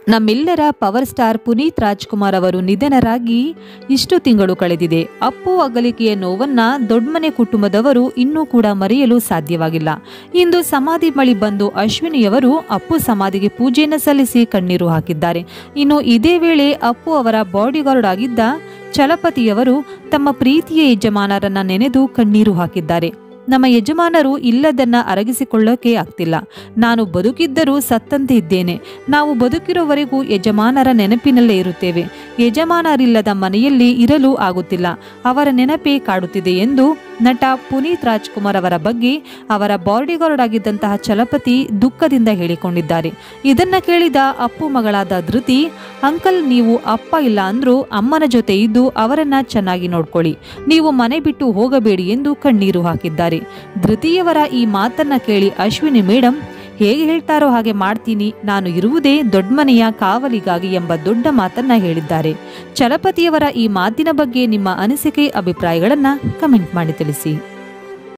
ನಮ್ಮೆಲ್ಲರ power star Puneeth Rajkumar ಅವರು ನಿಧನರಾಗಿ ಇಷ್ಟು ತಿಂಗಳು ಕಳೆದಿದೆ ಅಪ್ಪು ಅಗಲಿಕೆಯ ನೋವನ್ನ ದೊಡ್ಮನೆ ಕುಟುಂಬದವರು ಇನ್ನೂ ಕೂಡ ಮರೆಯಲು ಸಾಧ್ಯವಾಗಿಲ್ಲ ಇಂದು ಸಮಾಧಿ ಬಳಿ ಬಂದು ಅಶ್ವಿನಿಯವರು ಅಪ್ಪು ಸಮಾಧಿಗೆ ಪೂಜೆಯನ್ನು ಸಲ್ಲಿಸಿ ಕಣ್ಣೀರು ಹಾಕಿದ್ದಾರೆ ಇನ್ನು ಇದೇ ವೇಳೆ ಅಪ್ಪು ಅವರ ಬಾಡಿಗಾರ್ಡ್ ಆಗಿದ್ದ ಚಲಪತಿಯವರು ತಮ್ಮ ಪ್ರೀತಿಯ ಯಜಮಾನರನ್ನ ನೆನೆದು ಕಣ್ಣೀರು ಹಾಕಿದ್ದಾರೆ ನಮ್ಮ ಯಜಮಾನರು ಇಲ್ಲದನ್ನ ಅರಗಿಸಿಕೊಳ್ಳೋಕೆ ಆಗ್ತಿಲ್ಲ ನಾನು ಬದುಕಿದ್ದರೂ ಸತ್ತಂತೆ ಇದ್ದೇನೆ ನಾವು ಬದುಕಿರೋವರೆಗೂ ಯಜಮಾನರ ನೆನಪಿನಲ್ಲೇ ಇರುತ್ತೇವೆ ಯಜಮಾನರಿಲ್ಲದ ಮನೆಯಲ್ಲಿ ಇರಲು ಆಗುತ್ತಿಲ್ಲ ಅವರ ನೆನಪೇ ಕಾಡುತ್ತಿದೆ ಎಂದು ನಟ ಪುನೀತ್ ರಾಜ್ಕುಮಾರ್ ಅವರ ಬಗ್ಗೆ ಅವರ ಬಾಡಿಗಾರ್ಡ್ ಆಗಿದ್ದಂತಹ ಚಲಪತಿ ದುಃಖದಿಂದ ಹೇಳಿಕೊಂಡಿದ್ದಾರೆ ಇದನ್ನ ಕೇಳಿದ ಅಪ್ಪು ಮಗಳಾದ ಧೃತಿ ಅಂಕಲ್ ನೀವು ಅಪ್ಪ ಇಲ್ಲ ಅಂದ್ರೂ ಅಮ್ಮನ ಜೊತೆ ಇದ್ದು ಅವರನ್ನ ಚೆನ್ನಾಗಿ ನೋಡ್ಕೊಳ್ಳಿ ನೀವು ಮನೆ ಬಿಟ್ಟು ಹೋಗಬೇಡಿ ಎಂದು ಕಣ್ಣೀರು ಹಾಕಿದ್ದಾರೆ ಧೃತಿಯವರ ಈ ಮಾತನ್ನ ಕೇಳಿ ಅಶ್ವಿನಿ ಮೇಡಮ್ ಹೇಗೆ ಹೇಳ್ತಾರೋ ಹಾಗೆ ಮಾಡ್ತೀನಿ ನಾನು ಇರುವುದೇ ದೊಡ್ಡಮನೆಯ ಕಾವಲಿಗಾಗಿ ಎಂಬ ದೊಡ್ಡ ಮಾತನ್ನ ಹೇಳಿದ್ದಾರೆ ಚಲಪತಿಯವರ ಈ ಮಾತಿನ ಬಗ್ಗೆ ನಿಮ್ಮ ಅನಿಸಿಕೆ ಅಭಿಪ್ರಾಯಗಳನ್ನ ಕಮೆಂಟ್ ಮಾಡಿ ತಿಳಿಸಿ